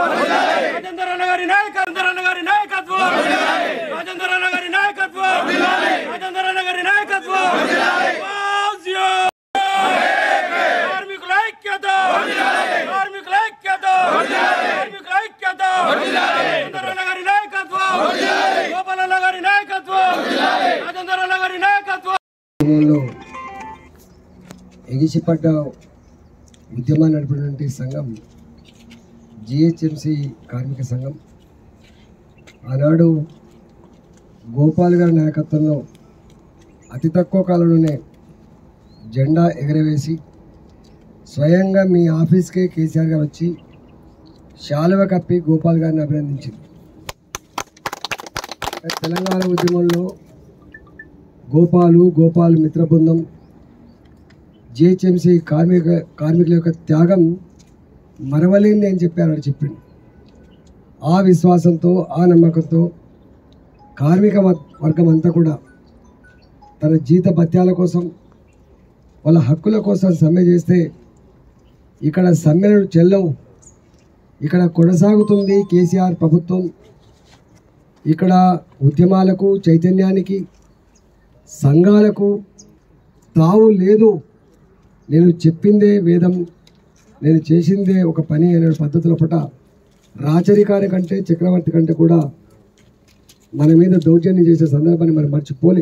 రాజేంద్ర అన్న గారి నాయకత్వం రాజేంద్ర అన్న గారి నాయకత్వం రాజేంద్ర అన్న గారి నాయకత్వం రాజేంద్ర అన్న గారి నాయకత్వం వాజ్యో! కార్మికుల ఐక్యత కార్మికుల ఐక్యత కార్మికుల ఐక్యత రాజేంద్ర అన్న గారి నాయకత్వం గోపాల్ అన్న గారి నాయకత్వం రాజేంద్ర అన్న గారి నాయకత్వం ఉద్యమంలో ఎగిసిపడ్డ ఉద్యమాన్ని నడిపినటువంటి సంఘం జిహెచ్ఎంసి కార్మిక సంఘం ఆనాడు గోపాల్ గారి నాయకత్వంలో అతి తక్కువ కాలంలోనే జెండా ఎగరవేసి స్వయంగా మీ ఆఫీస్కే కేసీఆర్ గారు వచ్చి శాలువ కప్పి గోపాల్ గారిని అభినందించింది తెలంగాణ ఉద్యమంలో గోపాలు గోపాల్ మిత్ర బృందం జిహెచ్ఎంసి కార్మిక కార్మికుల యొక్క త్యాగం మరవలేంది అని చెప్పారు అని చెప్పిండు ఆ విశ్వాసంతో ఆ నమ్మకంతో కార్మిక వ- వర్గం అంతా కూడా తన జీత భత్యాల కోసం వాళ్ళ హక్కుల కోసం సమ్మె చేస్తే ఇక్కడ సమ్మెలు చెల్లవు ఇక్కడ కొనసాగుతుంది కేసీఆర్ ప్రభుత్వం ఇక్కడ ఉద్యమాలకు చైతన్యానికి సంఘాలకు తావు లేదు నేను చెప్పిందే వేదం నేను చేసిందే ఒక పని అనే పద్ధతుల పట రాచరికాని కంటే చక్రవర్తి కంటే కూడా మన మీద దౌర్జన్యం చేసే సందర్భాన్ని మనం మర్చిపోలే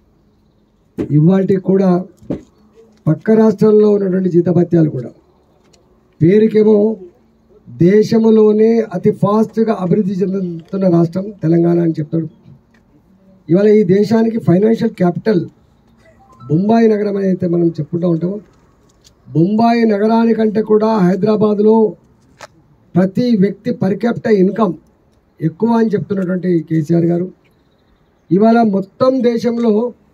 ఇవాటికి కూడా పక్క రాష్ట్రంలో ఉన్నటువంటి జీతభత్యాలు కూడా పేరుకేమో దేశంలోనే అతి ఫాస్ట్గా అభివృద్ధి చెందుతున్న రాష్ట్రం తెలంగాణ అని చెప్తాడు ఇవాళ ఈ దేశానికి ఫైనాన్షియల్ క్యాపిటల్ బొంబాయి నగరం అని అయితే మనం చెప్పుకుంటూ ఉంటామో బొంబాయి నగరానికంటే కూడా హైదరాబాద్లో ప్రతి వ్యక్తి పర్ క్యాపిటల్ ఇన్కమ్ ఎక్కువ అని చెప్తున్నటువంటి కేసీఆర్ గారు ఇవాళ మొత్తం దేశంలో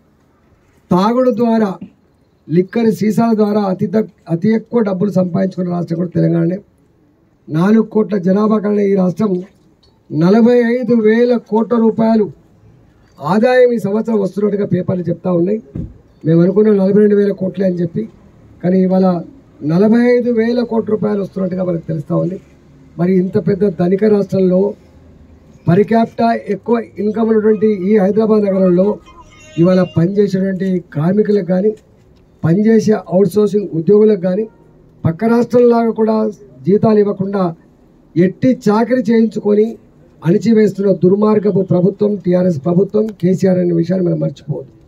తాగుడు ద్వారా లిక్కర్ సీసాల ద్వారా అతి తక్- అతి ఎక్కువ డబ్బులు సంపాదించుకున్న రాష్ట్రం కూడా తెలంగాణనే నాలుగు కోట్ల జనాభా కలిగిన ఈ రాష్ట్రం నలభై ఐదు వేల కోట్ల రూపాయలు ఆదాయం ఈ సంవత్సరం వస్తున్నట్టుగా పేపర్లు చెప్తా ఉన్నాయి మేము అనుకున్నాం నలభై రెండు వేల కోట్లే అని చెప్పి కానీ ఇవాళ నలభై ఐదు వేల కోట్ల రూపాయలు వస్తున్నట్టుగా మనకు తెలుస్తూ ఉంది మరి ఇంత పెద్ద ధనిక రాష్ట్రంలో పర్ క్యాపిటా ఎక్కువ ఇన్కమ్ ఉన్నటువంటి ఈ హైదరాబాద్ నగరంలో ఇవాళ పనిచేసేటువంటి కార్మికులకు కానీ పనిచేసే అవుట్సోర్సింగ్ ఉద్యోగులకు కానీ పక్క రాష్ట్రంలాగా కూడా జీతాలు ఇవ్వకుండా ఎట్టి చాకరీ చేయించుకొని అణిచివేస్తున్న దుర్మార్గపు ప్రభుత్వం టీఆర్ఎస్ ప్రభుత్వం కేసీఆర్ అనే విషయాన్ని మనం మర్చిపోవద్దు